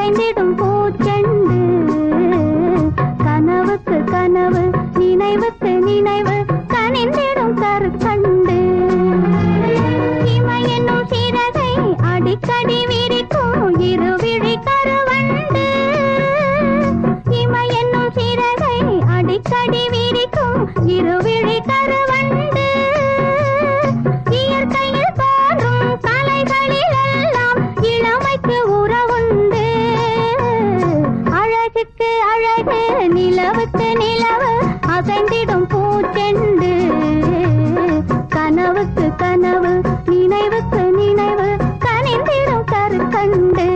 அசைந்திடும் பூச்செண்டு கனவுக்கு கனவு நினைவுக்கு நினைவு கனிந்திடும் கருக்கண்டு இமை என்னும் சிறகை அடிக்கடி விரிக்கும் இருவிழி கருவண்டு இமை என்னும் சிறகை அடிக்கடி விரிக்கும் இருவிழி கருவண்டு இயற்கையில் தோன்றும் கலைகளில் எல்லாம் இளமைக்கு உறவுண்டு அழகுக்கு அழகு நிலவுக்கு நிலவு அசைந்திடும் பூச்செண்டு கனவுக்கு கனவு நினைவுக்கு நினைவு கனிந்திடும் கருக்கண்டு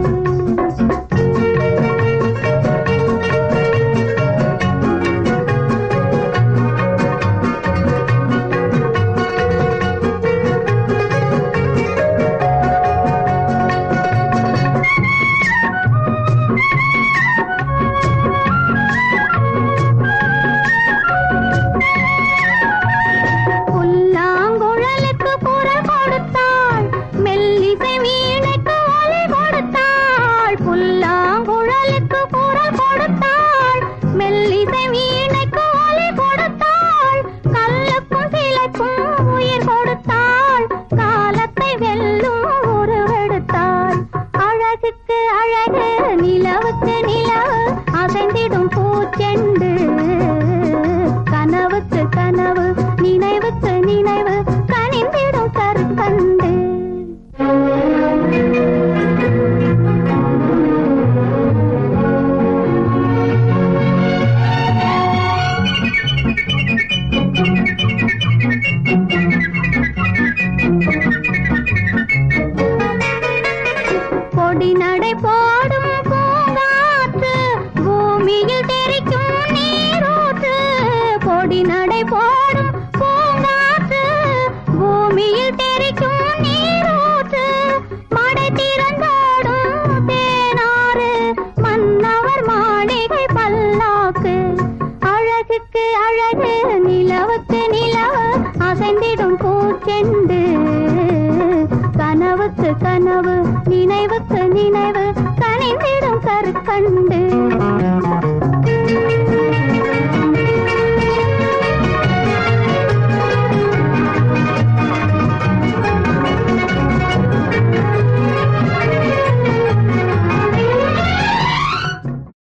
புல்லாங்குழலுக்கு குரல் கொடுத்தாள் மெல்லிசை வீணைக்கு ஒலி கொடுத்தாள் புல்லாங்குழலுக்கு குரல் கொடுத்தாள் மெல்லிசை வீணைக்கு ஒலி கொடுத்தாள் கல்லுக்கும் சிலைக்கும் உயிர் கொடுத்தாள் காலத்தை வெல்லும் உருவெடுத்தாள் அழகுக்கு அழகு நிலவுக்கு நிலவு அசைந்திடும் பூச்செண்டு கனவுக்கு கனவு நினைவுக்கு நினைவு கனிந்திடும் கருக்கண்டு கொடி நடை போடும் பூங்காற்று பூமியில் தெரிக்கும் நீரூற்று கொடி நடை போடும் பூங்காற்று பூமியில் தெரிக்கும் நீரூற்று மடை திறந்தோடும் தேனாறு மன்னவர் மாளிகை பல்லாக்கு அழகுக்கு அழகு நிலவுக்கு நிலவு அசைந்திடும் பூச்செண்டு கனவுக்கு கனவு நினைவுக்கு நினைவு கனிந்து